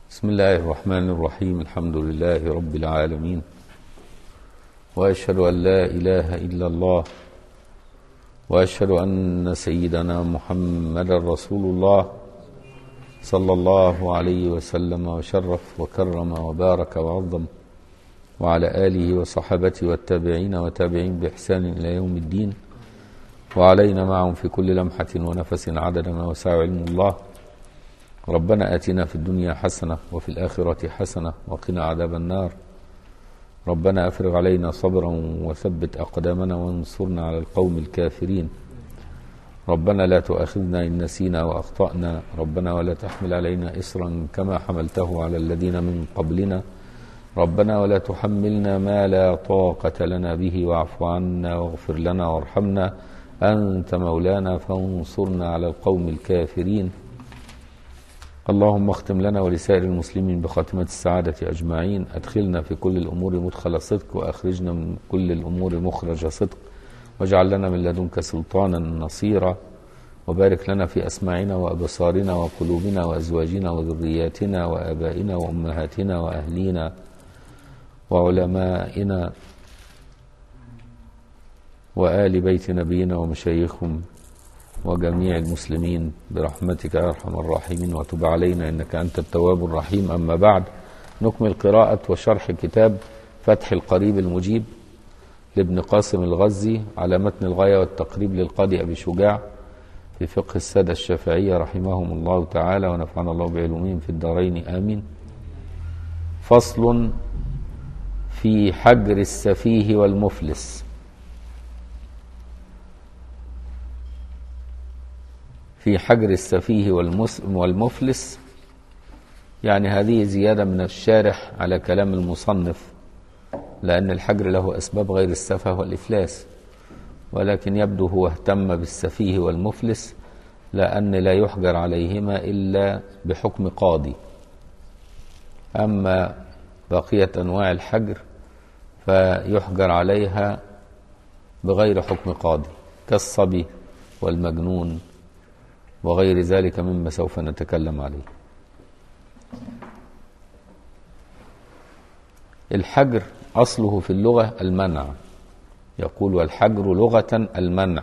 بسم الله الرحمن الرحيم الحمد لله رب العالمين واشهد ان لا اله الا الله واشهد ان سيدنا محمدا رسول الله صلى الله عليه وسلم وشرف وكرم وبارك وعظم وعلى اله وصحبه والتابعين وتابعين باحسان الى يوم الدين وعلينا معهم في كل لمحه ونفس عدد ما وسع علم الله ربنا آتنا في الدنيا حسنة وفي الآخرة حسنة وقنا عذاب النار ربنا أفرغ علينا صبرا وثبت أقدامنا وانصرنا على القوم الكافرين ربنا لا تؤاخذنا إن نسينا وأخطأنا ربنا ولا تحمل علينا إصرا كما حملته على الذين من قبلنا ربنا ولا تحملنا ما لا طاقة لنا به واعف عنا واغفر لنا وارحمنا أنت مولانا فانصرنا على القوم الكافرين اللهم اختم لنا ولسائر المسلمين بخاتمة السعادة أجمعين أدخلنا في كل الأمور مدخل صدق وأخرجنا من كل الأمور مخرج صدق واجعل لنا من لدنك سلطانا نصيرا وبارك لنا في أسماعنا وأبصارنا وقلوبنا وأزواجنا وذرياتنا وآبائنا وأمهاتنا وأهلينا وعلمائنا وآل بيت نبينا ومشايخهم وجميع المسلمين برحمتك يا ارحم الراحمين وتب علينا انك انت التواب الرحيم اما بعد نكمل قراءة وشرح كتاب فتح القريب المجيب لابن قاسم الغزي على متن الغاية والتقريب للقاضي أبي شجاع في فقه السادة الشافعية رحمهم الله تعالى ونفعنا الله بعلومهم في الدارين آمين فصل في حجر السفيه والمفلس في حجر السفيه والمفلس يعني هذه زيادة من الشارح على كلام المصنف لأن الحجر له أسباب غير السفه والإفلاس ولكن يبدو هو اهتم بالسفيه والمفلس لأن لا يحجر عليهما إلا بحكم قاضي أما بقية أنواع الحجر فيحجر عليها بغير حكم قاضي كالصبي والمجنون وغير ذلك مما سوف نتكلم عليه الحجر أصله في اللغة المنع يقول والحجر لغة المنع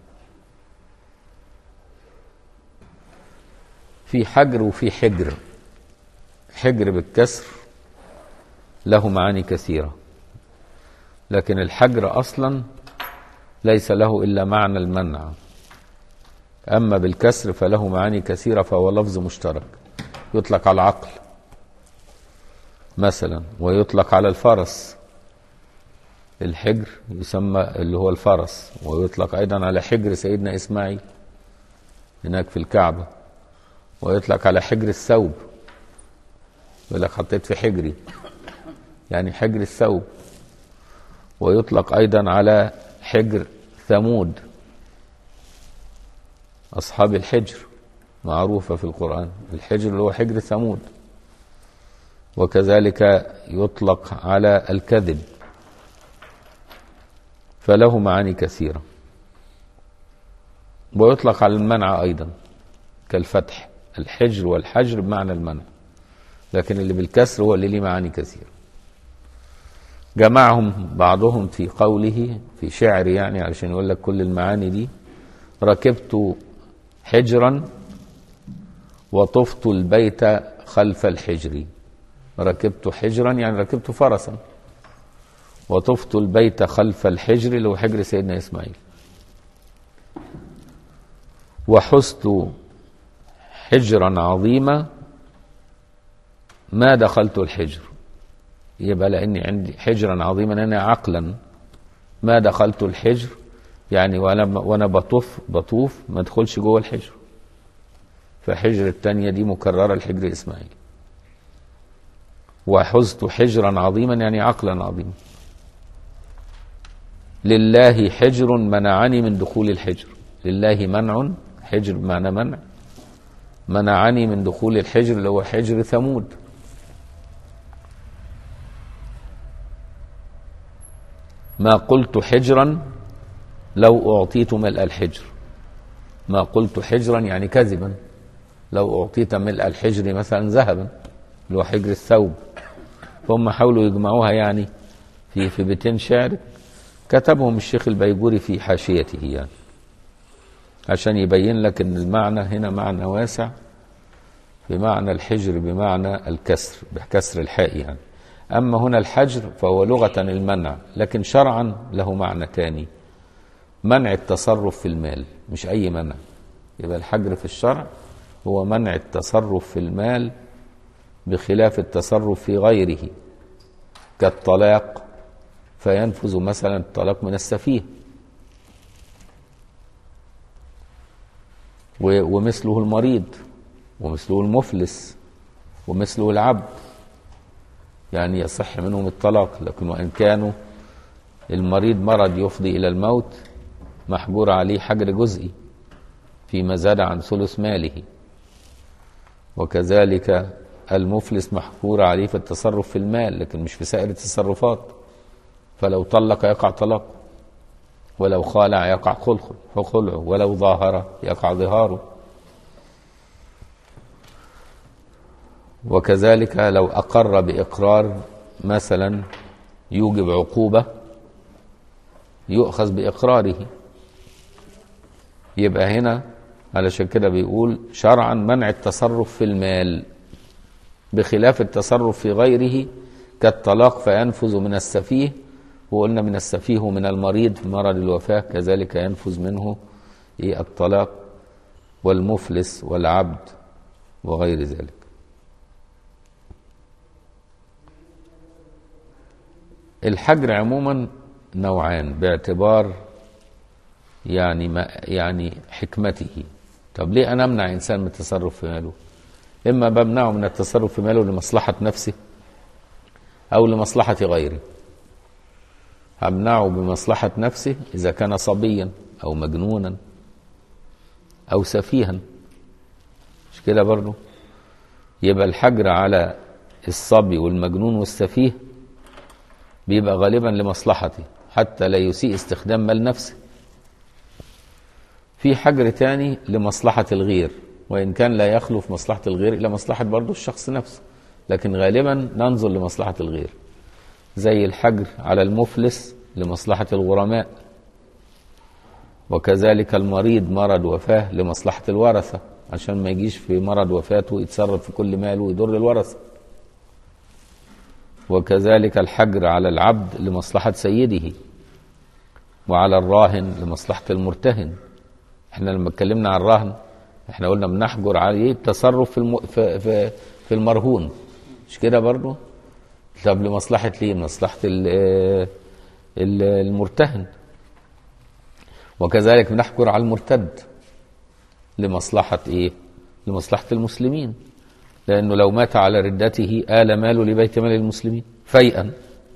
في حجر وفي حجر حجر بالكسر له معاني كثيرة لكن الحجر أصلا ليس له إلا معنى المنع أما بالكسر فله معاني كثيرة فهو لفظ مشترك يطلق على العقل مثلا ويطلق على الفرس الحجر يسمى اللي هو الفرس ويطلق أيضا على حجر سيدنا إسماعيل هناك في الكعبة ويطلق على حجر الثوب يقول لك حطيت في حجري يعني حجر الثوب ويطلق أيضا على حجر ثمود أصحاب الحجر معروفة في القرآن الحجر اللي هو حجر ثمود وكذلك يطلق على الكذب فله معاني كثيرة ويطلق على المنع أيضا كالفتح الحجر والحجر بمعنى المنع لكن اللي بالكسر هو اللي ليه معاني كثيرة جمعهم بعضهم في قوله في شعر يعني علشان يقول لك كل المعاني دي ركبت حجرا وطفت البيت خلف الحجر ركبت حجرا يعني ركبت فرسا وطفت البيت خلف الحجر اللي هو حجر سيدنا اسماعيل وحست حجرا عظيما ما دخلت الحجر يبقى لاني عندي حجرا عظيما انا عقلا ما دخلت الحجر يعني وانا وانا بطوف بطوف ما ادخلش جوه الحجر فحجر الثانيه دي مكرره لحجر اسماعيل وحزت حجرا عظيما يعني عقلا عظيما لله حجر منعني من دخول الحجر لله منع حجر بمعنى منع منعني من دخول الحجر اللي هو حجر ثمود ما قلت حجرا لو أعطيت ملء الحجر ما قلت حجرا يعني كذبا لو أعطيت ملء الحجر مثلا ذهبا اللي هو حجر الثوب فهم حاولوا يجمعوها يعني في في بيتين شعر كتبهم الشيخ البيجوري في حاشيته يعني عشان يبين لك ان المعنى هنا معنى واسع بمعنى الحجر بمعنى الكسر بكسر الحاء يعني أما هنا الحجر فهو لغة المنع لكن شرعا له معنى تاني منع التصرف في المال مش أي منع يبقى الحجر في الشرع هو منع التصرف في المال بخلاف التصرف في غيره كالطلاق فينفذ مثلا الطلاق من السفيه ومثله المريض ومثله المفلس ومثله العبد يعني يصح منهم الطلاق لكن وإن كانوا المريض مرض يفضي إلى الموت محجور عليه حجر جزئي فيما زاد عن ثلث ماله وكذلك المفلس محجور عليه في التصرف في المال لكن مش في سائر التصرفات فلو طلق يقع طلاق ولو خالع يقع خلعه ولو ظاهر يقع ظهاره وكذلك لو أقر بإقرار مثلا يوجب عقوبة يؤخذ بإقراره يبقى هنا علشان كده بيقول شرعا منع التصرف في المال بخلاف التصرف في غيره كالطلاق فينفذ من السفيه وقلنا من السفيه ومن المريض في مرض الوفاة كذلك ينفذ منه الطلاق والمفلس والعبد وغير ذلك الحجر عموما نوعان باعتبار يعني ما يعني حكمته طب ليه انا امنع انسان من التصرف في ماله اما بمنعه من التصرف في ماله لمصلحه نفسه او لمصلحه غيره امنعه بمصلحه نفسه اذا كان صبيا او مجنونا او سفيها مش كده برضه يبقى الحجر على الصبي والمجنون والسفيه بيبقى غالبا لمصلحته حتى لا يسيء استخدام مال نفسه في حجر تاني لمصلحة الغير وإن كان لا يخلو في مصلحة الغير إلى مصلحة برضه الشخص نفسه لكن غالبا ننظر لمصلحة الغير زي الحجر على المفلس لمصلحة الغرماء وكذلك المريض مرض وفاة لمصلحة الورثة عشان ما يجيش في مرض وفاته يتصرف في كل ماله ويضر الورثة وكذلك الحجر على العبد لمصلحة سيده وعلى الراهن لمصلحة المرتهن احنا لما اتكلمنا عن الرهن احنا قلنا بنحجر عليه التصرف في, الم... في, في, في المرهون مش كده برضه طب لمصلحة ليه مصلحة ال... ال... المرتهن وكذلك بنحجر على المرتد لمصلحة ايه لمصلحة المسلمين لأنه لو مات على ردته آل ماله لبيت مال المسلمين فيئا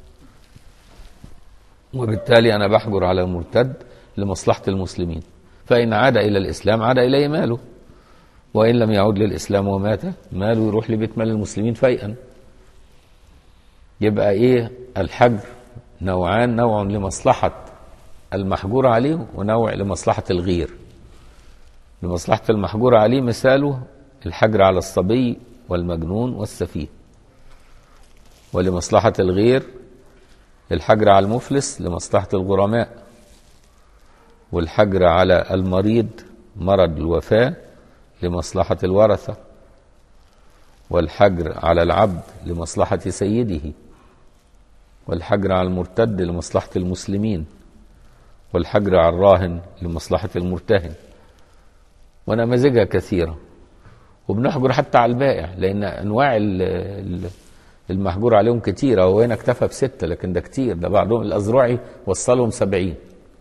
وبالتالي أنا بحجر على المرتد لمصلحة المسلمين فإن عاد إلى الإسلام عاد إليه ماله وإن لم يعود للإسلام ومات ماله يروح لبيت مال المسلمين فيئا يبقى إيه الحجر نوعان نوع لمصلحة المحجور عليه ونوع لمصلحة الغير لمصلحة المحجور عليه مثاله الحجر على الصبي والمجنون والسفيه ولمصلحة الغير الحجر على المفلس لمصلحة الغرماء والحجر على المريض مرض الوفاة لمصلحة الورثة والحجر على العبد لمصلحة سيده والحجر على المرتد لمصلحة المسلمين والحجر على الراهن لمصلحة المرتهن ونماذجها كثيرة وبنحجر حتى على البائع لأن أنواع المحجور عليهم كتيرة وهو هنا اكتفى بستة لكن ده كتير ده بعضهم الأزرعي وصلهم سبعين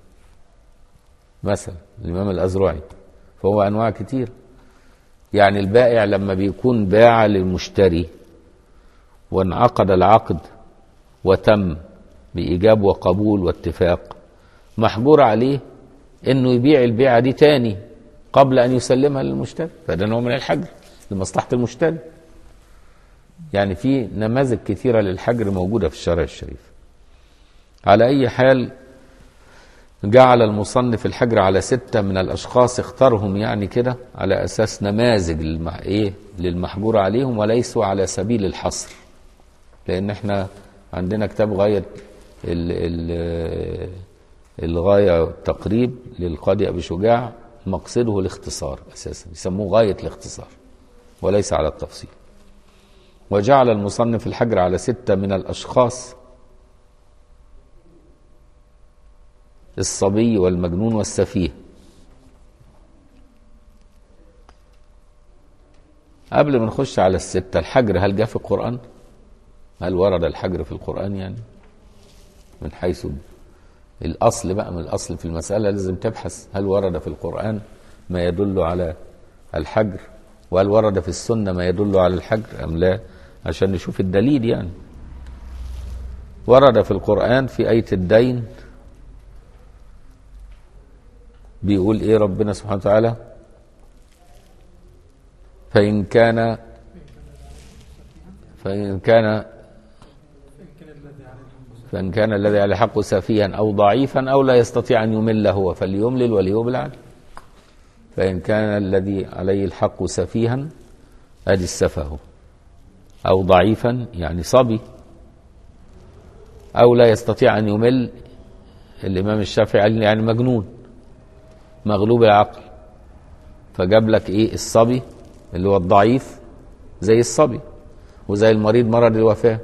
مثلا الإمام الأزرعي فهو أنواع كتير يعني البائع لما بيكون باع للمشتري وانعقد العقد وتم بإيجاب وقبول واتفاق محجور عليه انه يبيع البيعة دي تاني قبل ان يسلمها للمشتري فده نوع من الحجر لمصلحة المشتري يعني في نماذج كثيرة للحجر موجودة في الشرع الشريف على اي حال جعل المصنف الحجر على ستة من الأشخاص اختارهم يعني كده على أساس نماذج للمح... إيه للمحجور عليهم وليسوا على سبيل الحصر لأن احنا عندنا كتاب غاية ال... ال... الغاية التقريب للقاضي أبي شجاع مقصده الاختصار أساسا يسموه غاية الاختصار وليس على التفصيل وجعل المصنف الحجر على ستة من الأشخاص الصبي والمجنون والسفيه قبل ما نخش على الستة الحجر هل جاء في القرآن هل ورد الحجر في القرآن يعني من حيث الأصل بقى من الأصل في المسألة لازم تبحث هل ورد في القرآن ما يدل على الحجر وهل ورد في السنة ما يدل على الحجر أم لا عشان نشوف الدليل يعني ورد في القرآن في آية الدين بيقول ايه ربنا سبحانه وتعالى فإن كان فإن كان فإن كان الذي عليه حق سفيها أو ضعيفا أو لا يستطيع أن يمل هو فليملل وليوب العدل فإن كان الذي عليه الحق سفيها أدي السفه أو ضعيفا يعني صبي أو لا يستطيع أن يمل الإمام الشافعي يعني مجنون مغلوب العقل فجاب لك ايه الصبي اللي هو الضعيف زي الصبي وزي المريض مرض الوفاة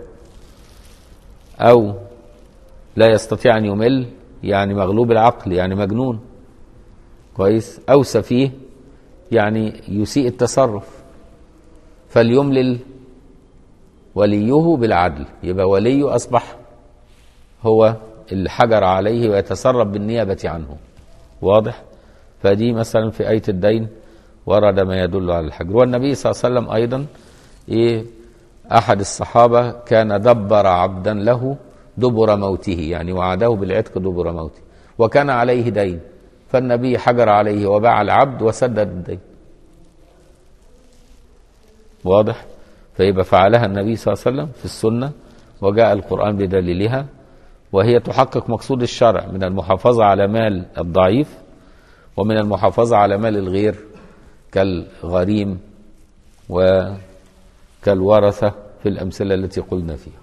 أو لا يستطيع أن يمل يعني مغلوب العقل يعني مجنون كويس أو سفيه يعني يسيء التصرف فليملل وليه بالعدل يبقى وليه أصبح هو اللي حجر عليه ويتصرف بالنيابة عنه واضح فدي مثلا في آية الدين ورد ما يدل على الحجر والنبي صلى الله عليه وسلم أيضا إيه أحد الصحابة كان دبر عبدا له دبر موته يعني وعده بالعتق دبر موته وكان عليه دين فالنبي حجر عليه وباع العبد وسدد الدين واضح فيبقى فعلها النبي صلى الله عليه وسلم في السنة وجاء القرآن بدليلها وهي تحقق مقصود الشرع من المحافظة على مال الضعيف ومن المحافظة على مال الغير كالغريم وكالورثة في الأمثلة التي قلنا فيها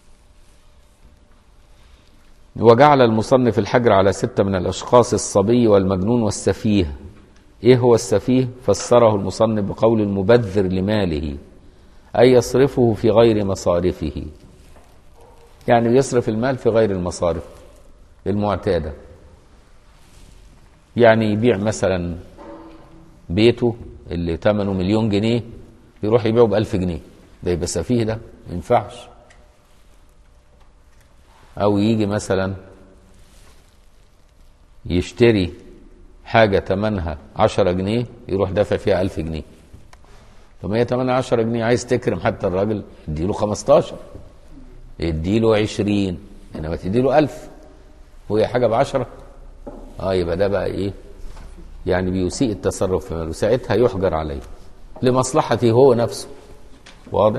وجعل المصنف الحجر على ستة من الأشخاص الصبي والمجنون والسفيه إيه هو السفيه؟ فسره المصنف بقول المبذر لماله أي يصرفه في غير مصارفه يعني يصرف المال في غير المصارف المعتادة يعني يبيع مثلا بيته اللي ثمنه مليون جنيه يروح يبيعه بألف جنيه ده يبقى سفيه ده ما ينفعش أو يجي مثلا يشتري حاجة ثمنها عشرة جنيه يروح دافع فيها ألف جنيه طب هي ثمنها عشرة جنيه عايز تكرم حتى الراجل اديله خمستاشر اديله عشرين انما تديله ألف وهي حاجة بعشرة اه يبقى ده بقى ايه يعني بيسيء التصرف في ماله ساعتها يحجر عليه لمصلحته هو نفسه واضح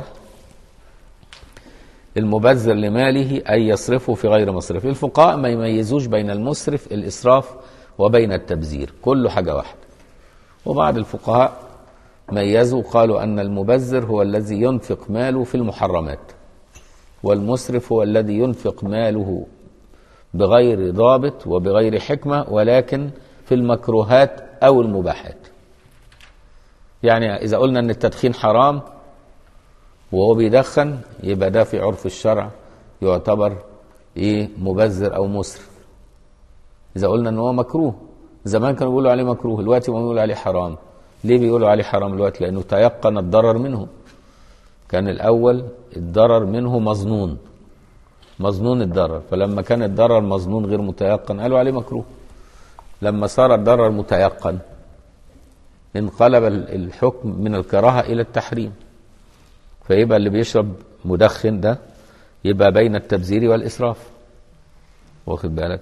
المبذر لماله أي يصرفه في غير مصرفه الفقهاء ما يميزوش بين المسرف الإسراف وبين التبذير كله حاجة واحدة وبعض الفقهاء ميزوا قالوا أن المبذر هو الذي ينفق ماله في المحرمات والمسرف هو الذي ينفق ماله بغير ضابط وبغير حكمة ولكن في المكروهات أو المباحات يعني إذا قلنا أن التدخين حرام وهو بيدخن يبقى ده في عرف الشرع يعتبر ايه مبذر او مسرف اذا قلنا ان هو مكروه زمان كانوا بيقولوا عليه مكروه دلوقتي بيقولوا عليه حرام ليه بيقولوا عليه حرام دلوقتي لانه تيقن الضرر منه كان الاول الضرر منه مظنون مظنون الضرر فلما كان الضرر مظنون غير متيقن قالوا عليه مكروه لما صار الضرر متيقن انقلب الحكم من الكراهه الى التحريم فيبقى اللي بيشرب مدخن ده يبقى بين التبذير والإسراف واخد بالك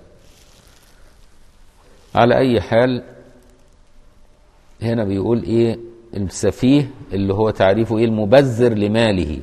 على أي حال هنا بيقول إيه السفيه اللي هو تعريفه إيه المبذر لماله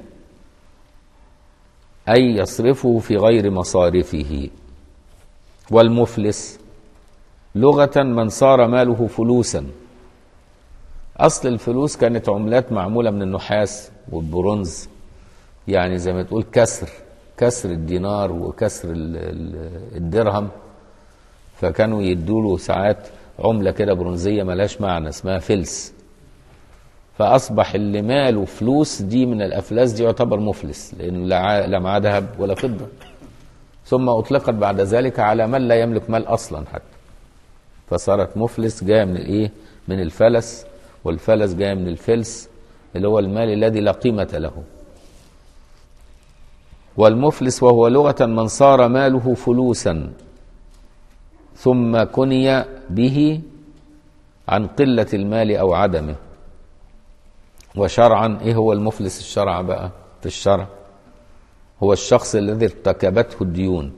أي يصرفه في غير مصارفه والمفلس لغة من صار ماله فلوسا أصل الفلوس كانت عملات معمولة من النحاس والبرونز يعني زي ما تقول كسر كسر الدينار وكسر ال- ال- الدرهم فكانوا يدوا له ساعات عملة كده برونزية ملهاش معنى اسمها فلس فأصبح اللي ماله فلوس دي من الأفلاس دي يعتبر مفلس لأنه لا ع- لا معاه ذهب ولا فضة ثم أطلقت بعد ذلك على من لا يملك مال أصلا حتى فصارت مفلس جاية من الإيه؟ من الفلس والفلس جاية من الفلس اللي هو المال الذي لا قيمة له والمفلس وهو لغة من صار ماله فلوسا ثم كني به عن قلة المال أو عدمه وشرعا إيه هو المفلس الشرع بقى في الشرع هو الشخص الذي ارتكبته الديون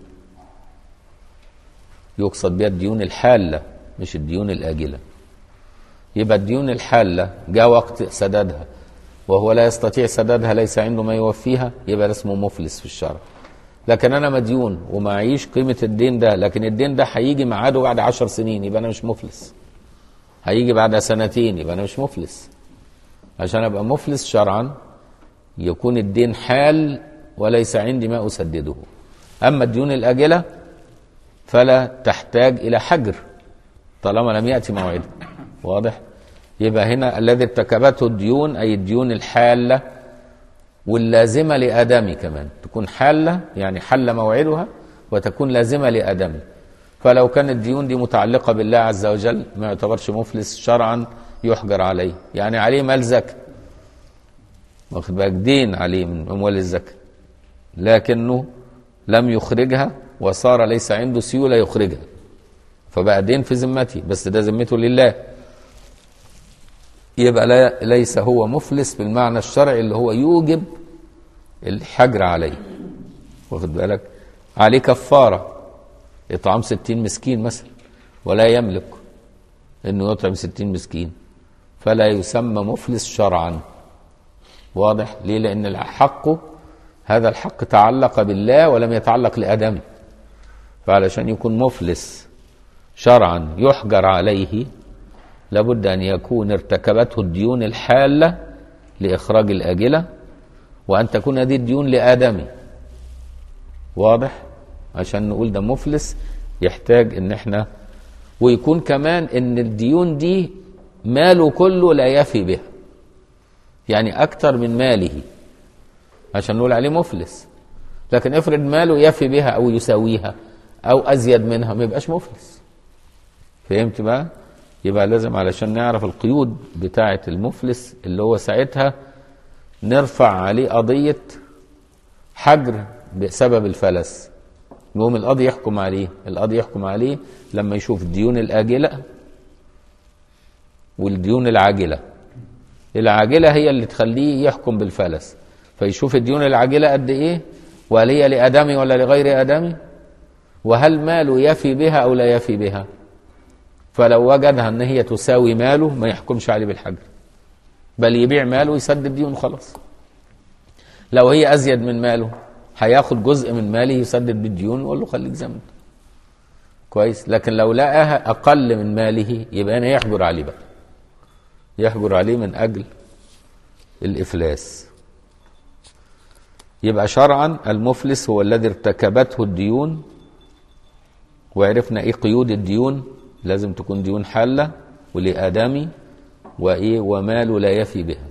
يقصد بها الديون الحالة مش الديون الآجلة يبقى الديون الحالة جاء وقت سدادها وهو لا يستطيع سدادها ليس عنده ما يوفيها يبقى ده اسمه مفلس في الشرع لكن انا مديون ومعيش قيمة الدين ده لكن الدين ده هيجي ميعاده بعد عشر سنين يبقى انا مش مفلس هيجي بعد سنتين يبقى انا مش مفلس عشان ابقى مفلس شرعا يكون الدين حال وليس عندي ما اسدده اما الديون الاجله فلا تحتاج الى حجر طالما لم ياتي موعده واضح يبقى هنا الذي ارتكبته الديون اي الديون الحاله واللازمه لادمي كمان تكون حاله يعني حل موعدها وتكون لازمه لادمي فلو كانت الديون دي متعلقه بالله عز وجل ما يعتبرش مفلس شرعا يحجر عليه يعني عليه مال زكاه واخد بالك دين عليه من اموال الزكاه لكنه لم يخرجها وصار ليس عنده سيوله يخرجها فبقى دين في ذمته بس ده ذمته لله يبقى لا ليس هو مفلس بالمعنى الشرعي اللي هو يوجب الحجر عليه واخد بالك عليه كفاره اطعام ستين مسكين مثلا ولا يملك انه يطعم ستين مسكين فلا يسمى مفلس شرعا واضح ليه لان الحق هذا الحق تعلق بالله ولم يتعلق لادمه فعلشان يكون مفلس شرعا يحجر عليه لابد ان يكون ارتكبته الديون الحاله لاخراج الاجله وان تكون هذه الديون لادمي واضح عشان نقول ده مفلس يحتاج ان احنا ويكون كمان ان الديون دي ماله كله لا يفي بها يعني اكتر من ماله عشان نقول عليه مفلس لكن افرض ماله يفي بها او يساويها او ازيد منها ما يبقاش مفلس فهمت بقى يبقى لازم علشان نعرف القيود بتاعه المفلس اللي هو ساعتها نرفع عليه قضيه حجر بسبب الفلس يقوم القاضي يحكم عليه القاضي يحكم عليه لما يشوف الديون الآجلة والديون العاجلة العاجلة هي اللي تخليه يحكم بالفلس فيشوف الديون العاجلة قد إيه وهل هي لآدمي ولا لغير آدمي وهل ماله يفي بها أو لا يفي بها فلو وجدها أن هي تساوي ماله ما يحكمش عليه بالحجر بل يبيع ماله ويسدد ديون خلاص لو هي أزيد من ماله هياخد جزء من ماله يسدد بالديون ويقول له خليك زي ما انت كويس لكن لو لقاها اقل من ماله يبقى هنا يحجر عليه بقى يحجر عليه من اجل الافلاس يبقى شرعا المفلس هو الذي ارتكبته الديون وعرفنا ايه قيود الديون لازم تكون ديون حاله ولادمي وايه وماله لا يفي بها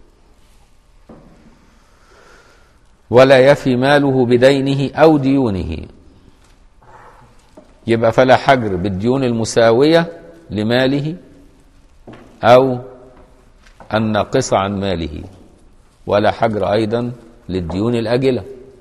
ولا يفي ماله بدينه او ديونه يبقى فلا حجر بالديون المساويه لماله او الناقصه عن ماله ولا حجر ايضا للديون الاجله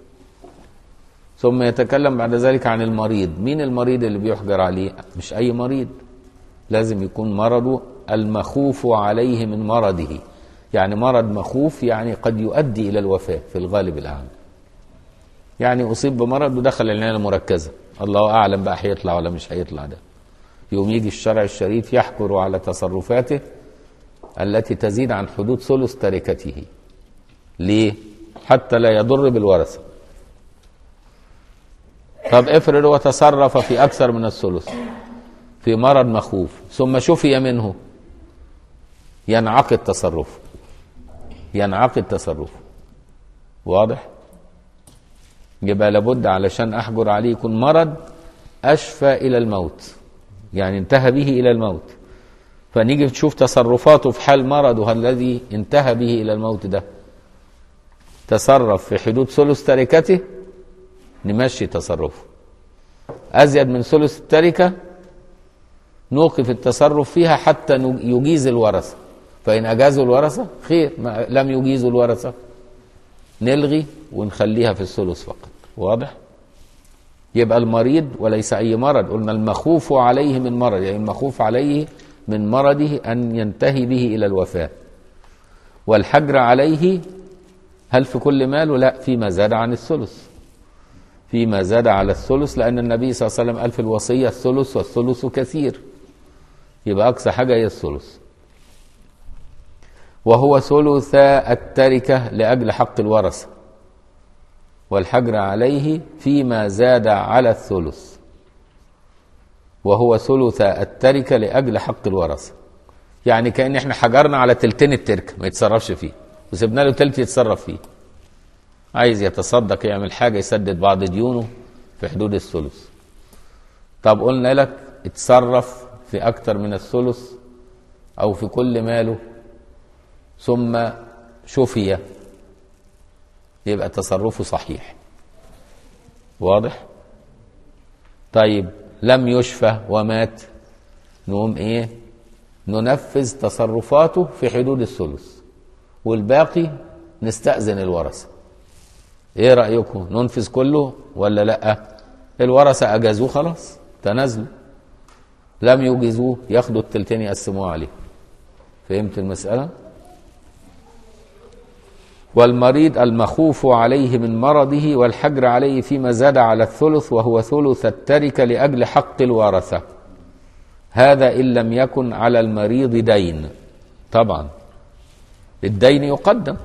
ثم يتكلم بعد ذلك عن المريض مين المريض اللي بيحجر عليه مش اي مريض لازم يكون مرضه المخوف عليه من مرضه يعني مرض مخوف يعني قد يؤدي الى الوفاه في الغالب الاعلى يعني اصيب بمرض ودخل العنايه المركزه الله اعلم بقى هيطلع ولا مش هيطلع ده يوم يجي الشرع الشريف يحكر على تصرفاته التي تزيد عن حدود ثلث تركته ليه حتى لا يضر بالورثه طب افرض هو تصرف في اكثر من الثلث في مرض مخوف ثم شفي منه ينعقد تصرفه ينعقد تصرفه واضح يبقى لابد علشان احجر عليه يكون مرض اشفى الى الموت يعني انتهى به الى الموت فنيجي تشوف تصرفاته في حال مرضه الذي انتهى به الى الموت ده تصرف في حدود ثلث تركته نمشي تصرفه ازيد من ثلث التركه نوقف التصرف فيها حتى يجيز الورثه فان اجازوا الورثه خير ما لم يجيزوا الورثه نلغي ونخليها في الثلث فقط واضح يبقى المريض وليس اي مرض قلنا المخوف عليه من مرض يعني المخوف عليه من مرضه ان ينتهي به الى الوفاه والحجر عليه هل في كل ماله لا فيما زاد عن الثلث فيما زاد على الثلث لان النبي صلى الله عليه وسلم قال في الوصيه الثلث والثلث كثير يبقى اقصى حاجه هي الثلث وهو ثلث التركه لاجل حق الورثه والحجر عليه فيما زاد على الثلث وهو ثلث التركة لأجل حق الورثة يعني كأن احنا حجرنا على تلتين التركة ما يتصرفش فيه وسيبنا له تلت يتصرف فيه عايز يتصدق يعمل حاجة يسدد بعض ديونه في حدود الثلث طب قلنا لك اتصرف في أكتر من الثلث أو في كل ماله ثم شفي يبقى تصرفه صحيح واضح طيب لم يشفى ومات نقوم ايه ننفذ تصرفاته في حدود الثلث والباقي نستأذن الورثة ايه رأيكم ننفذ كله ولا لا الورثة اجازوه خلاص تنازلوا لم يجيزوه ياخدوا التلتين يقسموه عليه فهمت المسألة والمريض المخوف عليه من مرضه والحجر عليه فيما زاد على الثلث وهو ثلث التركة لأجل حق الورثة هذا إن لم يكن على المريض دين طبعا الدين يقدم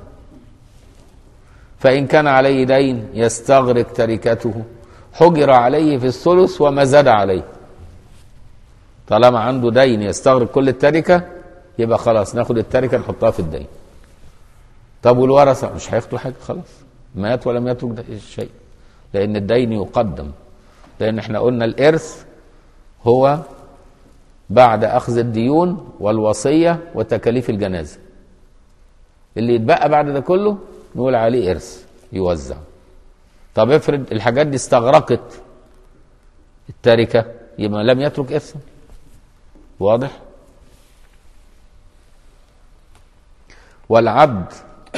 فإن كان عليه دين يستغرق تركته حجر عليه في الثلث وما زاد عليه طالما عنده دين يستغرق كل التركة يبقى خلاص ناخد التركة نحطها في الدين طب والورثة مش هياخدوا حاجة خلاص مات ولم يترك شيء لأن الدين يقدم لأن احنا قلنا الإرث هو بعد أخذ الديون والوصية وتكاليف الجنازة اللي يتبقى بعد ده كله نقول عليه إرث يوزع طب افرض الحاجات دي استغرقت التركة يبقى لم يترك إرثا واضح والعبد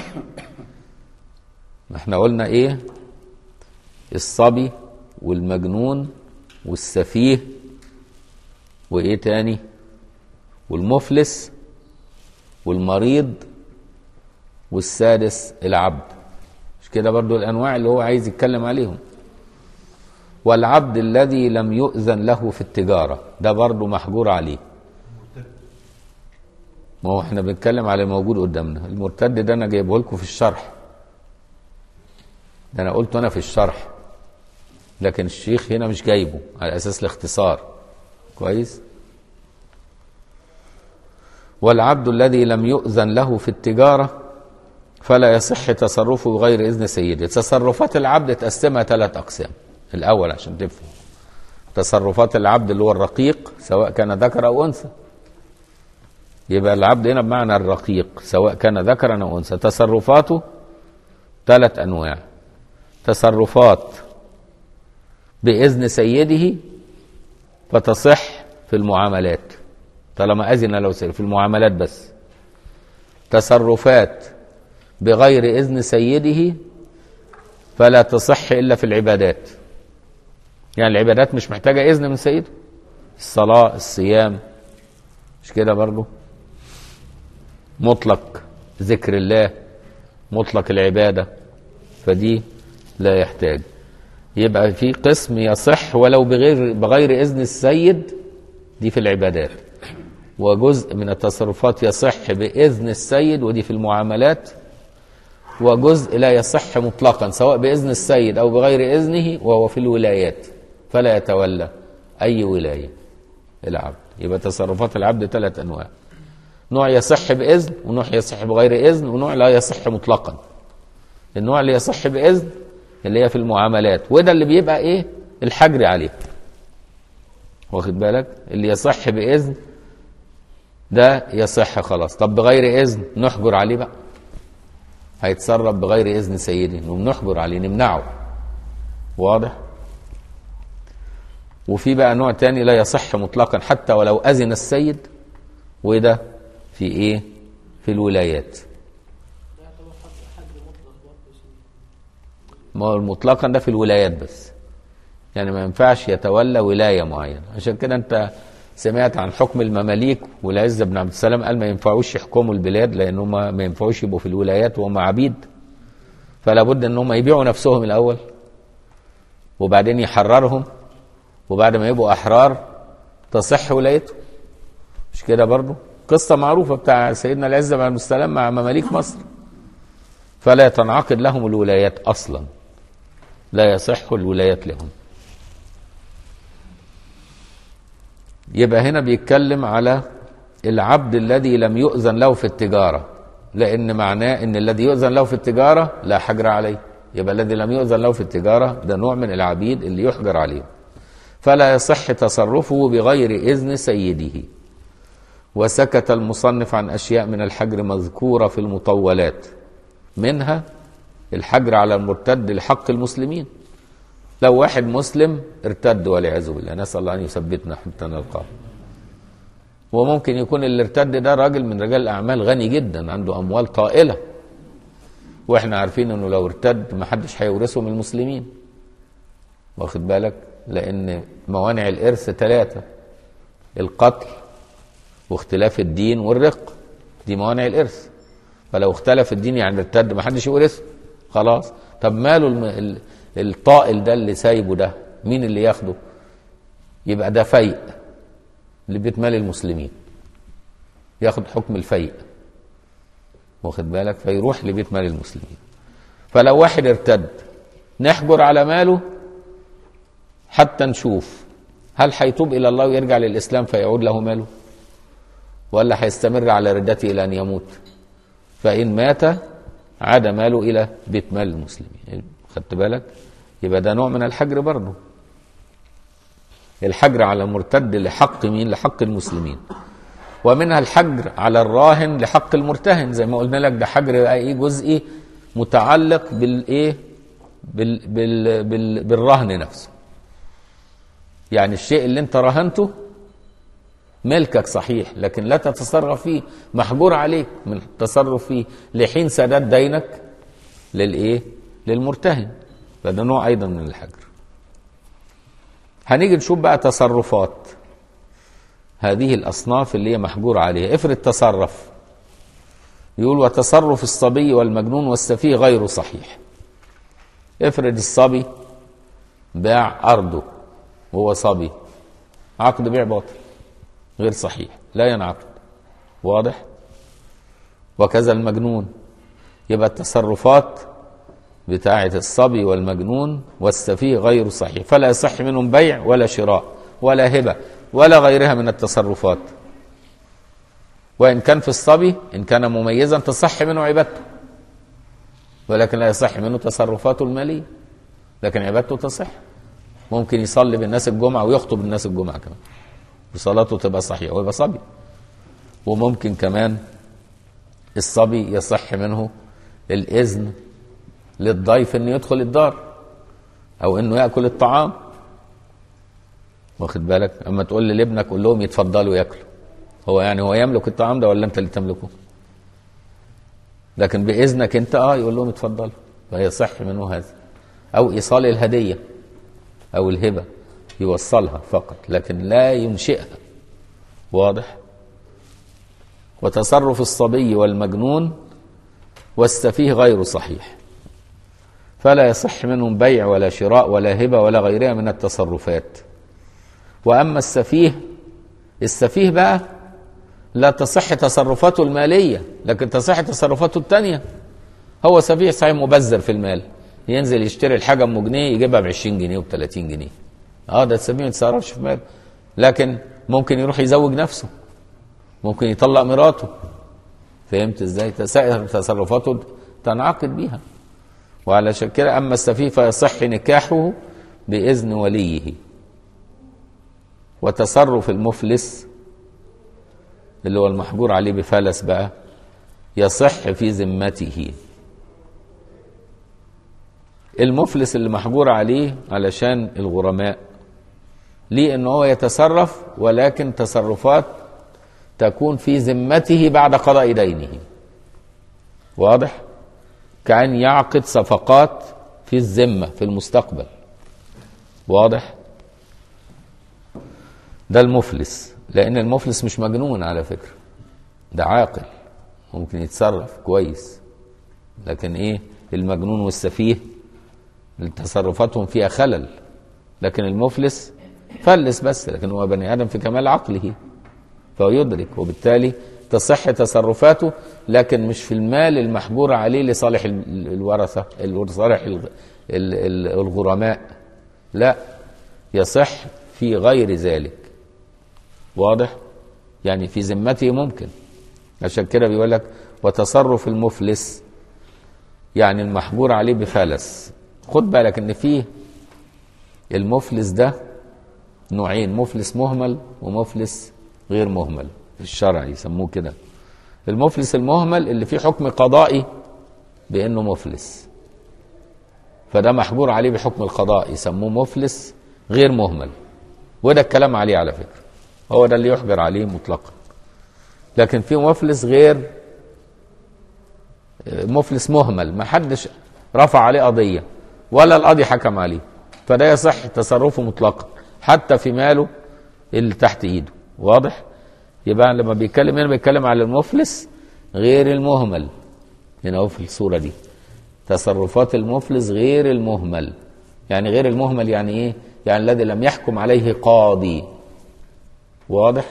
احنا قلنا ايه الصبي والمجنون والسفيه وايه تاني والمفلس والمريض والسادس العبد مش كده برضو الانواع اللي هو عايز يتكلم عليهم والعبد الذي لم يؤذن له في التجارة ده برضو محجور عليه ما هو احنا بنتكلم على موجود قدامنا المرتد ده انا جايبه لكم في الشرح ده انا قلته انا في الشرح لكن الشيخ هنا مش جايبه على اساس الاختصار كويس والعبد الذي لم يؤذن له في التجارة فلا يصح تصرفه بغير إذن سيده تصرفات العبد تقسمها ثلاث أقسام الأول عشان تفهم تصرفات العبد اللي هو الرقيق سواء كان ذكر أو أنثى يبقى العبد هنا بمعنى الرقيق سواء كان ذكرا أو أنثى تصرفاته ثلاث أنواع تصرفات بإذن سيده فتصح في المعاملات طالما أذن له سيد في المعاملات بس تصرفات بغير إذن سيده فلا تصح إلا في العبادات يعني العبادات مش محتاجة إذن من سيده الصلاة الصيام مش كده برضه مطلق ذكر الله مطلق العبادة فدي لا يحتاج يبقى في قسم يصح ولو بغير بغير إذن السيد دي في العبادات وجزء من التصرفات يصح بإذن السيد ودي في المعاملات وجزء لا يصح مطلقا سواء بإذن السيد أو بغير إذنه وهو في الولايات فلا يتولى أي ولاية العبد يبقى تصرفات العبد ثلاث انواع نوع يصح باذن ونوع يصح بغير اذن ونوع لا يصح مطلقا النوع اللي يصح باذن اللي هي في المعاملات وده اللي بيبقى ايه الحجر عليه واخد بالك اللي يصح باذن ده يصح خلاص طب بغير اذن نحجر عليه بقى هيتصرف بغير اذن سيدي نقوم نحجر عليه نمنعه واضح وفي بقى نوع تاني لا يصح مطلقا حتى ولو اذن السيد وده في ايه في الولايات ما هو مطلقا ده في الولايات بس يعني ما ينفعش يتولى ولايه معينه عشان كده انت سمعت عن حكم المماليك والعز بن عبد السلام قال ما ينفعوش يحكموا البلاد لان هم ما ينفعوش يبقوا في الولايات وهم عبيد فلا بد ان هم يبيعوا نفسهم الاول وبعدين يحررهم وبعد ما يبقوا احرار تصح ولايتهم مش كده برضه قصه معروفه بتاع سيدنا العز بن عبد السلام مع مماليك مصر فلا تنعقد لهم الولايات اصلا لا يصح الولايات لهم يبقى هنا بيتكلم على العبد الذي لم يؤذن له في التجارة لأن معناه أن الذي يؤذن له في التجارة لا حجر عليه يبقى الذي لم يؤذن له في التجارة ده نوع من العبيد اللي يحجر عليه فلا يصح تصرفه بغير إذن سيده وسكت المصنف عن أشياء من الحجر مذكورة في المطولات منها الحجر على المرتد لحق المسلمين لو واحد مسلم ارتد والعياذ بالله نسال الله ان يثبتنا حتى نلقاه وممكن يكون اللي ارتد ده راجل من رجال الاعمال غني جدا عنده اموال طائله واحنا عارفين انه لو ارتد ما حدش هيورثه من المسلمين واخد بالك لان موانع الارث ثلاثه القتل واختلاف الدين والرق دي موانع الارث فلو اختلف الدين يعني ارتد ما حدش يورثه خلاص طب ماله الم... الطائل ده اللي سايبه ده مين اللي ياخده يبقى ده فيء لبيت مال المسلمين ياخد حكم الفيء واخد بالك فيروح لبيت مال المسلمين فلو واحد ارتد نحجر على ماله حتى نشوف هل هيتوب الى الله ويرجع للاسلام فيعود له ماله ولا هيستمر على ردته الى ان يموت فان مات عاد ماله الى بيت مال المسلمين خدت بالك يبقى ده نوع من الحجر برضه الحجر على المرتد لحق مين لحق المسلمين ومنها الحجر على الراهن لحق المرتهن زي ما قلنا لك ده حجر ايه جزئي متعلق بالايه بال بال بال بالرهن نفسه يعني الشيء اللي انت رهنته ملكك صحيح لكن لا تتصرف فيه محجور عليك من التصرف فيه لحين سداد دينك للايه للمرتهن فده نوع ايضا من الحجر هنيجي نشوف بقى تصرفات هذه الاصناف اللي هي محجور عليها افرض تصرف يقول وتصرف الصبي والمجنون والسفيه غير صحيح افرض الصبي باع ارضه وهو صبي عقد بيع باطل غير صحيح لا ينعقد واضح وكذا المجنون يبقى التصرفات بتاعة الصبي والمجنون والسفيه غير صحيح فلا يصح منهم بيع ولا شراء ولا هبة ولا غيرها من التصرفات وإن كان في الصبي إن كان مميزا تصح منه عبادته ولكن لا يصح منه تصرفاته المالية لكن عبادته تصح ممكن يصلي بالناس الجمعة ويخطب الناس الجمعة كمان وصلاته تبقى صحيحة ويبقى صبي وممكن كمان الصبي يصح منه الإذن للضيف انه يدخل الدار او انه ياكل الطعام واخد بالك اما تقول لابنك قول لهم يتفضلوا ياكلوا هو يعني هو يملك الطعام ده ولا انت اللي تملكه لكن باذنك انت اه يقول لهم اتفضلوا فيصح منه هذا او ايصال الهديه او الهبه يوصلها فقط لكن لا ينشئها واضح وتصرف الصبي والمجنون والسفيه غير صحيح فلا يصح منهم بيع ولا شراء ولا هبه ولا غيرها من التصرفات واما السفيه السفيه بقى لا تصح تصرفاته الماليه لكن تصح تصرفاته الثانيه هو سفيه صحيح مبذر في المال ينزل يشتري الحاجه ام جنيه يجيبها ب 20 جنيه وب 30 جنيه اه ده السفيه ما يتصرفش في ماله لكن ممكن يروح يزوج نفسه ممكن يطلق مراته فهمت ازاي سائر تصرفاته تنعقد بيها وعلشان كده اما السفيه فيصح نكاحه باذن وليه وتصرف المفلس اللي هو المحجور عليه بفلس بقى يصح في ذمته المفلس اللي محجور عليه علشان الغرماء ليه ان هو يتصرف ولكن تصرفات تكون في ذمته بعد قضاء دينه واضح كأن يعقد صفقات في الذمة في المستقبل واضح ده المفلس لأن المفلس مش مجنون على فكرة ده عاقل ممكن يتصرف كويس لكن ايه المجنون والسفيه تصرفاتهم فيها خلل لكن المفلس فلس بس لكن هو بني ادم في كمال عقله فهو يدرك وبالتالي تصح تصرفاته لكن مش في المال المحجور عليه لصالح الورثه لصالح الغرماء لا يصح في غير ذلك واضح يعني في ذمته ممكن عشان كده بيقول لك وتصرف المفلس يعني المحجور عليه بفلس خد بالك ان فيه المفلس ده نوعين مفلس مهمل ومفلس غير مهمل في الشرع يسموه كده المفلس المهمل اللي فيه حكم قضائي بانه مفلس فده محجور عليه بحكم القضاء يسموه مفلس غير مهمل وده الكلام عليه على فكره هو ده اللي يحجر عليه مطلقا لكن في مفلس غير مفلس مهمل ما حدش رفع عليه قضيه ولا القاضي حكم عليه فده يصح تصرفه مطلقا حتى في ماله اللي تحت ايده واضح يبقى لما بيتكلم هنا بيتكلم على المفلس غير المهمل هنا هو في الصوره دي تصرفات المفلس غير المهمل يعني غير المهمل يعني ايه يعني الذي لم يحكم عليه قاضي واضح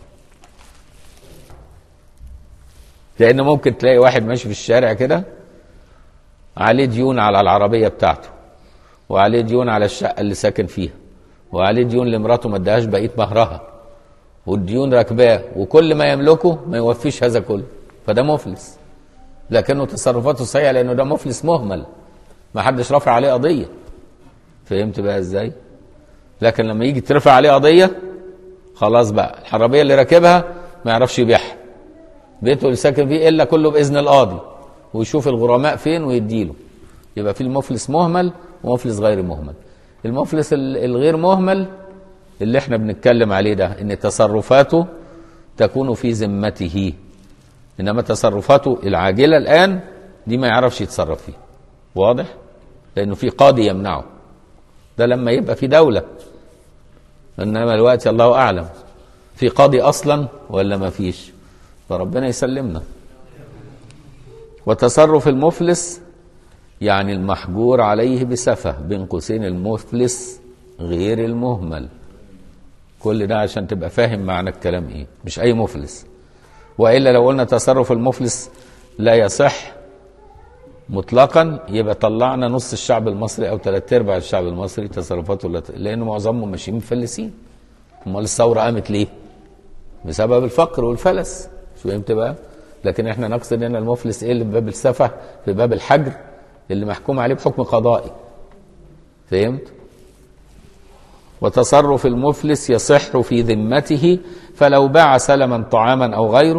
لان ممكن تلاقي واحد ماشي في الشارع كده عليه ديون على العربيه بتاعته وعليه ديون على الشقه اللي ساكن فيها وعليه ديون لمراته ما اداهاش بقيه مهرها والديون راكباه وكل ما يملكه ما يوفيش هذا كله فده مفلس لكنه تصرفاته سيئه لانه ده مفلس مهمل ما حدش رافع عليه قضيه فهمت بقى ازاي لكن لما يجي ترفع عليه قضيه خلاص بقى العربيه اللي راكبها ما يعرفش يبيعها بيته اللي ساكن فيه الا كله باذن القاضي ويشوف الغرماء فين ويديله يبقى في المفلس مهمل ومفلس غير مهمل المفلس الغير مهمل اللي احنا بنتكلم عليه ده ان تصرفاته تكون في ذمته انما تصرفاته العاجله الان دي ما يعرفش يتصرف فيها واضح لانه في قاضي يمنعه ده لما يبقى في دوله انما الوقت الله اعلم في قاضي اصلا ولا ما فيش فربنا يسلمنا وتصرف المفلس يعني المحجور عليه بسفه بين قوسين المفلس غير المهمل كل ده عشان تبقى فاهم معنى الكلام ايه مش اي مفلس والا لو قلنا تصرف المفلس لا يصح مطلقا يبقى طلعنا نص الشعب المصري او ثلاث ارباع الشعب المصري تصرفاته لا لان معظمهم ماشيين مفلسين امال الثوره قامت ليه بسبب الفقر والفلس شو فهمت بقى لكن احنا نقصد هنا المفلس ايه اللي في باب السفه في باب الحجر اللي محكوم عليه بحكم قضائي فهمت وتصرف المفلس يصح في ذمته فلو باع سلما طعاما او غيره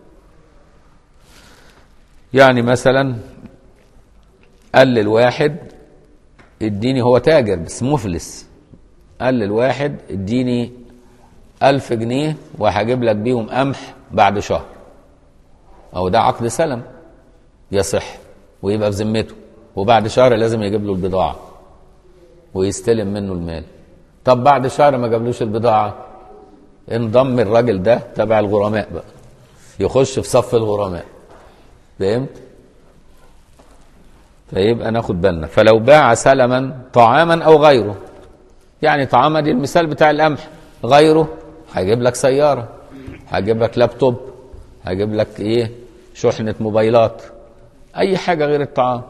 يعني مثلا قال للواحد اديني هو تاجر بس مفلس قال للواحد اديني ألف جنيه وهجيب لك بيهم قمح بعد شهر أو ده عقد سلم يصح ويبقى في ذمته وبعد شهر لازم يجيب له البضاعة ويستلم منه المال طب بعد شهر ما جابلوش البضاعة انضم الراجل ده تبع الغرماء بقى يخش في صف الغرماء فهمت؟ فيبقى ناخد بالنا فلو باع سلما طعاما او غيره يعني طعاما دي المثال بتاع القمح غيره هيجيب لك سياره هيجيب لك لابتوب هيجيب لك ايه شحنه موبايلات اي حاجه غير الطعام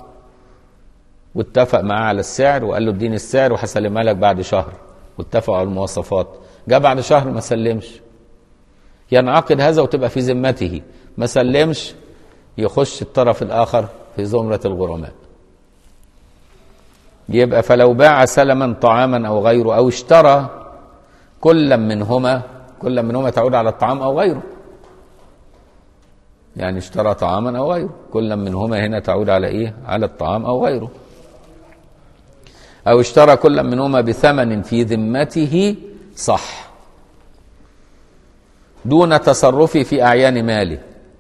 واتفق معاه على السعر وقال له اديني السعر وهسلمها لك بعد شهر واتفقوا على المواصفات جاء بعد شهر ما سلمش ينعقد هذا وتبقى في ذمته ما سلمش يخش الطرف الآخر في زمرة الغرماء يبقى فلو باع سلما طعاما أو غيره أو اشترى كلا منهما كلا منهما تعود على الطعام أو غيره يعني اشترى طعاما أو غيره كلا منهما هنا تعود على إيه على الطعام أو غيره أو اشترى كلا منهما بثمن في ذمته صح دون تصرفه في أعيان ماله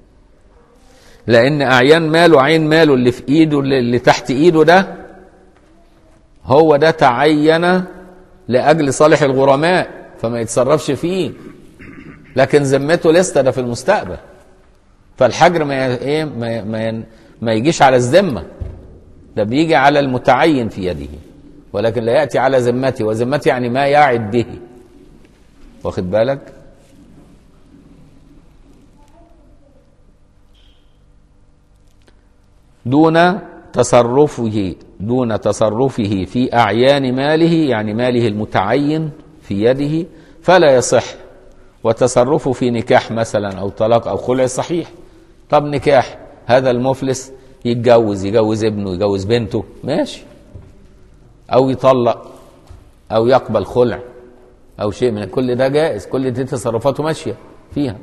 لأن أعيان ماله عين ماله اللي في إيده اللي تحت إيده ده هو ده تعين لأجل صالح الغرماء فما يتصرفش فيه لكن ذمته لسه ده في المستقبل فالحجر ما ايه ما ما, ما يجيش على الذمه ده بيجي على المتعين في يده ولكن لا ياتي على ذمته وذمته يعني ما يعد به واخد بالك دون تصرفه دون تصرفه في أعيان ماله يعني ماله المتعين في يده فلا يصح وتصرفه في نكاح مثلا أو طلاق أو خلع صحيح طب نكاح هذا المفلس يتجوز يجوز ابنه يجوز بنته ماشي أو يطلق أو يقبل خلع أو شيء من كل ده جائز كل دي تصرفاته ماشية فيها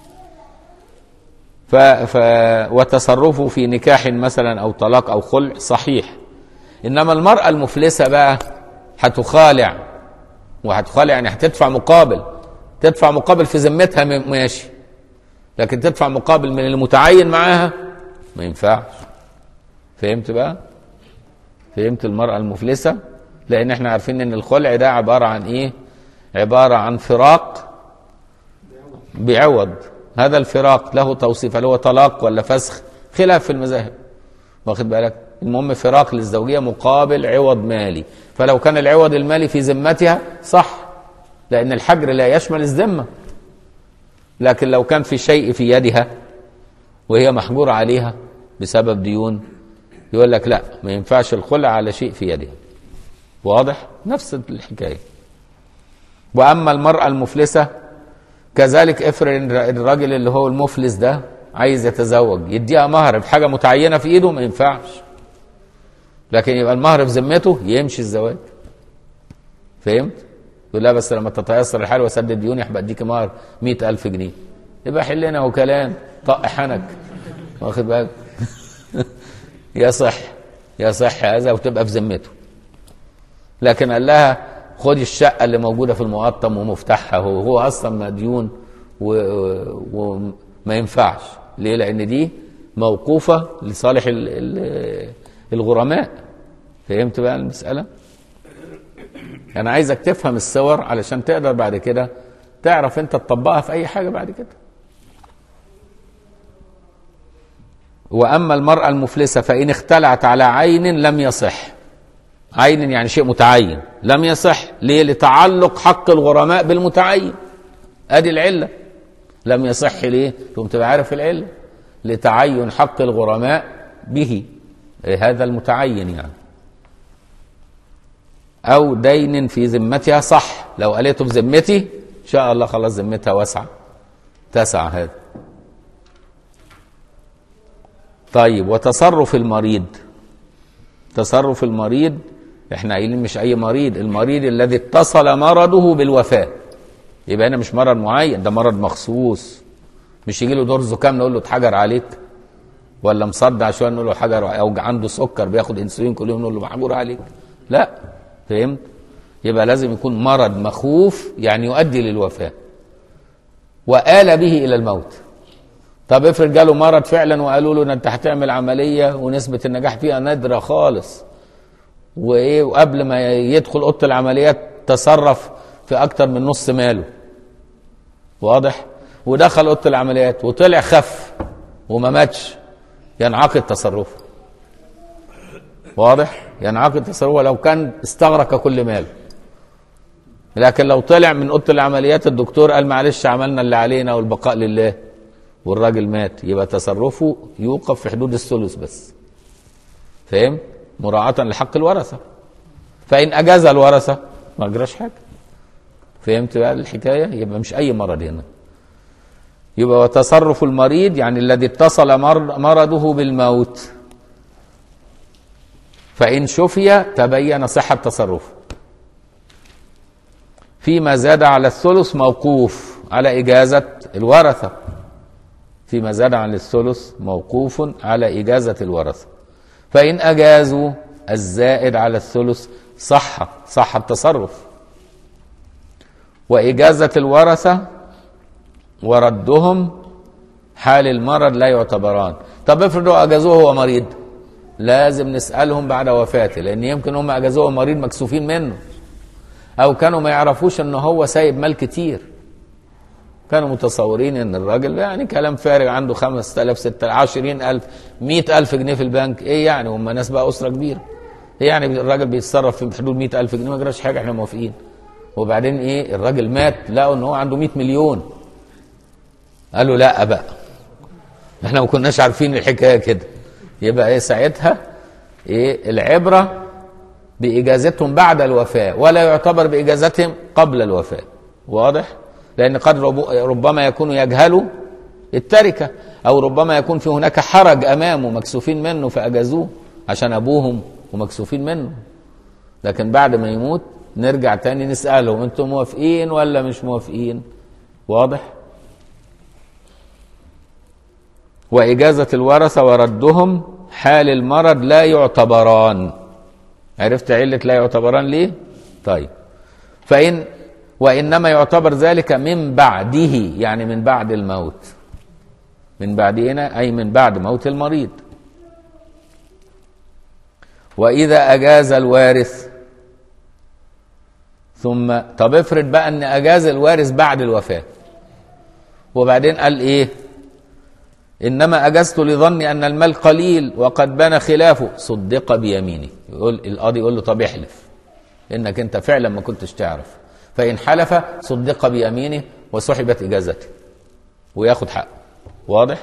ف... ف... وتصرفه في نكاح مثلا او طلاق او خلع صحيح انما المراه المفلسه بقى هتخالع وهتخالع يعني هتدفع مقابل تدفع مقابل في ذمتها ماشي لكن تدفع مقابل من المتعين معاها ما ينفعش فهمت بقى فهمت المرأة المفلسة لأن احنا عارفين ان الخلع ده عبارة عن ايه عبارة عن فراق بعوض هذا الفراق له توصيف هل هو طلاق ولا فسخ خلاف في المذاهب واخد بالك المهم فراق للزوجية مقابل عوض مالي فلو كان العوض المالي في ذمتها صح لأن الحجر لا يشمل الذمة لكن لو كان في شيء في يدها وهي محجورة عليها بسبب ديون يقول لك لا ما ينفعش الخلع على شيء في يدها واضح نفس الحكاية وأما المرأة المفلسة كذلك افرض الراجل اللي هو المفلس ده عايز يتزوج يديها مهر بحاجه متعينه في ايده ما ينفعش لكن يبقى المهر في ذمته يمشي الزواج فهمت؟ يقول لا بس لما تتيسر الحال وسدد ديوني هبقى اديك مهر 100000 جنيه يبقى حلنا وكلام طق حنك واخد بالك يصح يصح هذا وتبقى في ذمته لكن قال لها خدي الشقه اللي موجوده في المقطم ومفتاحها هو هو اصلا مديون وما ينفعش ليه لان دي موقوفه لصالح ال ال الغرماء فهمت بقى المساله انا عايزك تفهم الصور علشان تقدر بعد كده تعرف انت تطبقها في اي حاجه بعد كده واما المراه المفلسه فان اختلعت على عين لم يصح عين يعني شيء متعين لم يصح ليه لتعلق حق الغرماء بالمتعين ادي العله لم يصح ليه تقوم تبقى عارف العله لتعين حق الغرماء به إيه هذا المتعين يعني او دين في ذمتها صح لو قالته في ذمتي ان شاء الله خلاص ذمتها واسعه تسع هذا طيب وتصرف المريض تصرف المريض احنا قايلين مش اي مريض المريض الذي اتصل مرضه بالوفاه يبقى هنا مش مرض معين ده مرض مخصوص مش يجي له دور زكام نقول له اتحجر عليك ولا مصدع شويه نقول له حجر او عنده سكر بياخد انسولين كل يوم نقول له محجور عليك لا فهمت يبقى لازم يكون مرض مخوف يعني يؤدي للوفاه وآل به الى الموت طب افرض جاله مرض فعلا وقالوا له انت هتعمل عمليه ونسبه النجاح فيها نادره خالص وايه وقبل ما يدخل اوضه العمليات تصرف في اكتر من نص ماله واضح ودخل اوضه العمليات وطلع خف وما ماتش ينعقد تصرفه واضح ينعقد تصرفه لو كان استغرق كل ماله لكن لو طلع من اوضه العمليات الدكتور قال معلش عملنا اللي علينا والبقاء لله والراجل مات يبقى تصرفه يوقف في حدود الثلث بس فاهم مراعاة لحق الورثة فإن أجاز الورثة ما أجراش حاجة فهمت بقى الحكايه يبقى مش اي مرض هنا يبقى وتصرف المريض يعني الذي اتصل مر- مرضه بالموت فإن شفي تبين صحة تصرفه فيما زاد على الثلث موقوف على إجازة الورثة فيما زاد عن الثلث موقوف على إجازة الورثة فإن أجازوا الزائد على الثلث صح صح التصرف وإجازة الورثة وردهم حال المرض لا يعتبران طب افرضوا أجازوه وهو مريض لازم نسألهم بعد وفاته لأن يمكن هم أجازوه مريض مكسوفين منه أو كانوا ما يعرفوش إن هو سايب مال كتير كانوا متصورين ان الراجل يعني كلام فارغ عنده 5000 6000 20000 100000 جنيه في البنك ايه يعني هم ناس بقى اسره كبيره إيه يعني الراجل بيتصرف في حدود 100000 جنيه ما جراش حاجه احنا موافقين وبعدين ايه الراجل مات لقوا ان هو عنده 100 مليون قالوا لا بقى احنا ما كناش عارفين الحكايه كده يبقى ايه ساعتها ايه العبره باجازتهم بعد الوفاه ولا يعتبر باجازتهم قبل الوفاه واضح لان قد رب- ربما يكون يجهلوا التركه او ربما يكون في هناك حرج امامه مكسوفين منه فاجازوه عشان ابوهم ومكسوفين منه لكن بعد ما يموت نرجع تاني نسالهم انتم موافقين ولا مش موافقين واضح وإجازة الورثة وردهم حال المرض لا يعتبران عرفت علة لا يعتبران ليه؟ طيب فإن وإنما يعتبر ذلك من بعده يعني من بعد الموت من بعد هنا أي من بعد موت المريض وإذا أجاز الوارث ثم طب افرض بقى أن أجاز الوارث بعد الوفاة وبعدين قال إيه؟ انما اجزت لظني ان المال قليل وقد بان خلافه صدق بيمينه يقول القاضي يقول له طب احلف انك انت فعلا ما كنتش تعرف فان حلف صدق بيمينه وسحبت اجازته وياخد حقه واضح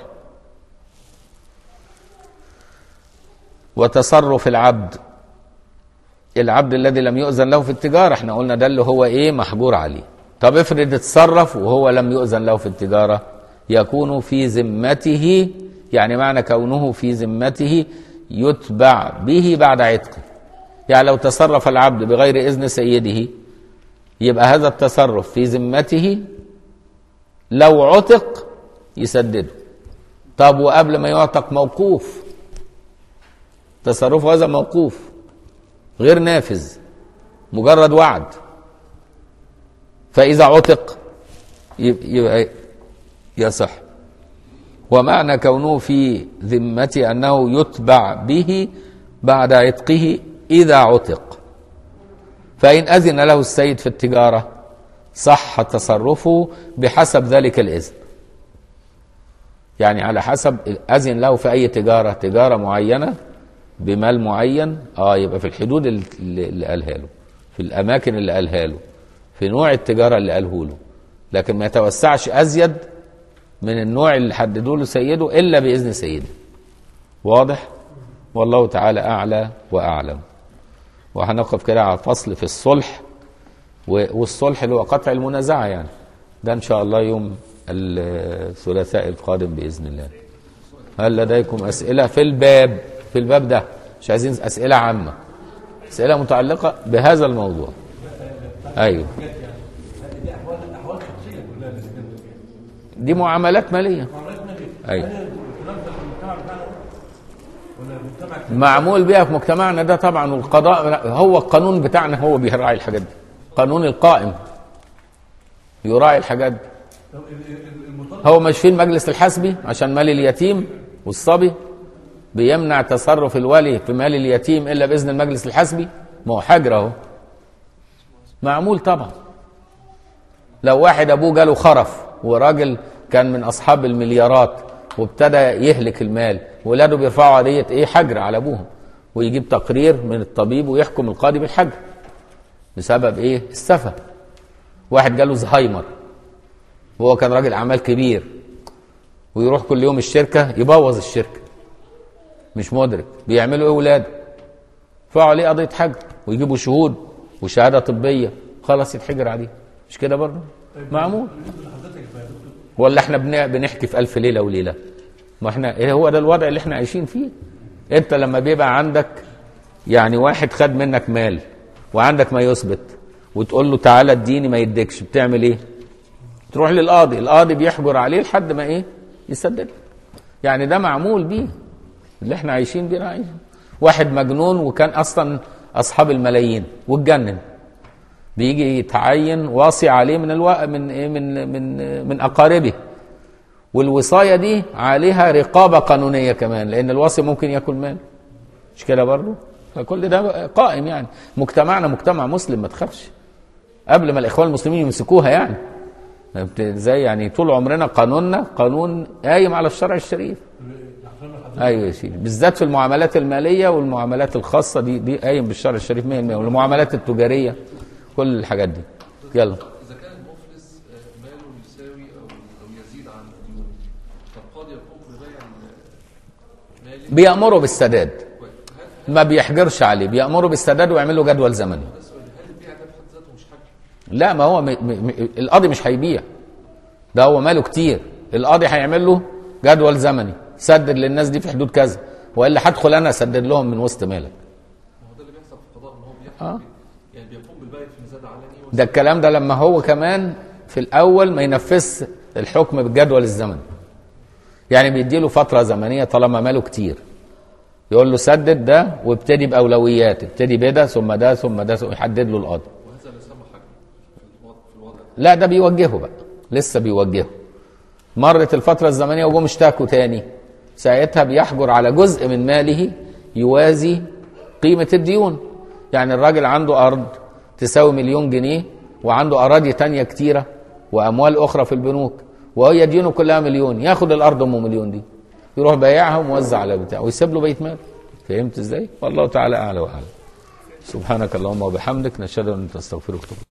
وتصرف العبد العبد الذي لم يؤذن له في التجاره احنا قلنا ده اللي هو ايه محجور عليه طب افرض اتصرف وهو لم يؤذن له في التجاره يكون في ذمته يعني معنى كونه في ذمته يتبع به بعد عتقه يعني لو تصرف العبد بغير اذن سيده يبقى هذا التصرف في ذمته لو عتق يسدده طب وقبل ما يعتق موقوف تصرفه هذا موقوف غير نافذ مجرد وعد فإذا عتق يبقى يصح ومعنى كونه في ذمته أنه يتبع به بعد عتقه إذا عتق فإن أذن له السيد في التجارة صح تصرفه بحسب ذلك الإذن يعني على حسب أذن له في أي تجارة تجارة معينة بمال معين اه يبقى في الحدود اللي اللي قالها له في الأماكن اللي قالها له في نوع التجارة اللي قاله له لكن ما يتوسعش أزيد من النوع اللي حددوا له سيده إلا بإذن سيده واضح والله تعالى أعلى وأعلم وهنقف كده على فصل في الصلح و- والصلح اللي هو قطع المنازعة يعني ده إن شاء الله يوم الثلاثاء القادم بإذن الله هل لديكم أسئلة في الباب في الباب ده مش عايزين أسئلة عامة أسئلة متعلقة بهذا الموضوع أيوه دي معاملات مالية أيوه معمول بيها في مجتمعنا ده طبعا والقضاء هو القانون بتاعنا هو بيراعي الحاجات دي قانون القائم يراعي الحاجات دي هو مش في المجلس الحسبي عشان مال اليتيم والصبي بيمنع تصرف الولي في مال اليتيم الا باذن المجلس الحسبي ما هو حجر اهو معمول طبعا لو واحد ابوه جاله خرف وراجل كان من اصحاب المليارات وابتدى يهلك المال ولاده بيرفعوا قضيه ايه حجر على ابوهم ويجيب تقرير من الطبيب ويحكم القاضي بالحجر بسبب ايه السفه واحد جاله زهايمر وهو كان راجل اعمال كبير ويروح كل يوم الشركه يبوظ الشركه مش مدرك بيعملوا ايه ولاده يرفعوا عليه قضيه حجر ويجيبوا شهود وشهاده طبيه خلاص يتحجر عليه مش كده برضه معمول ولا احنا بن- بنحكي في ألف ليلة وليلة ما احنا ايه هو ده الوضع اللي احنا عايشين فيه انت لما بيبقى عندك يعني واحد خد منك مال وعندك ما يثبت وتقول له تعالى اديني ما يديكش بتعمل ايه تروح للقاضي القاضي بيحجر عليه لحد ما ايه يسدد يعني ده معمول بيه اللي احنا عايشين بيه عايش واحد مجنون وكان اصلا اصحاب الملايين واتجنن بيجي يتعين واصي عليه من الو... من إيه؟ من من من اقاربه والوصايه دي عليها رقابه قانونيه كمان لان الوصي ممكن ياكل مال مش كده برضه فكل ده قائم يعني مجتمعنا مجتمع مسلم ما تخافش قبل ما الاخوان المسلمين يمسكوها يعني زي يعني طول عمرنا قانوننا قانون قايم على الشرع الشريف ايوه يا سيدي بالذات في المعاملات الماليه والمعاملات الخاصه دي دي قايم بالشرع الشريف 100% والمعاملات التجاريه كل الحاجات دي يلا إذا كان المفلس آه، ماله يساوي أو أو يزيد عن الديون فالقاضي يقوم ببيع ال- ماله بيأمره بالسداد هل ما بيحجرش عليه بيأمره بالسداد ويعمل له جدول زمني ده سؤال هل البيع ده بحد ذاته مش حاجة؟ لا ما هو م... م... م... القاضي مش هيبيع ده هو ماله كتير القاضي هيعمل له جدول زمني سدد للناس دي في حدود كذا والا هدخل انا اسدد لهم من وسط مالك ما هو ده اللي بيحصل في القضاء إن هو بيحكم آه. يعني بيقوم بالبيع في ميزان علني ده الكلام ده لما هو كمان في الاول ما ينفذش الحكم بالجدول الزمني يعني بيديله فتره زمنيه طالما ماله كتير يقول له سدد ده وابتدي باولويات ابتدي بده ثم ده ثم ده ثم يحدد له القاضي وهذا لا يسمى حاجة في الوضع في الوضع ده. لا ده بيوجهه بقى لسه بيوجهه مرت الفترة الزمنية وجم اشتكوا تاني ساعتها بيحجر على جزء من ماله يوازي قيمة الديون يعني الراجل عنده أرض تساوي مليون جنيه وعنده أراضي تانية كتيرة وأموال أخرى في البنوك وهي ديونه كلها مليون ياخد الأرض أم مليون دي يروح بايعها وموزع على بتاعه ويسيب له بيت مال فهمت ازاي؟ والله تعالى أعلى وأعلم سبحانك اللهم وبحمدك نشهد أن أنت تستغفرك وتوب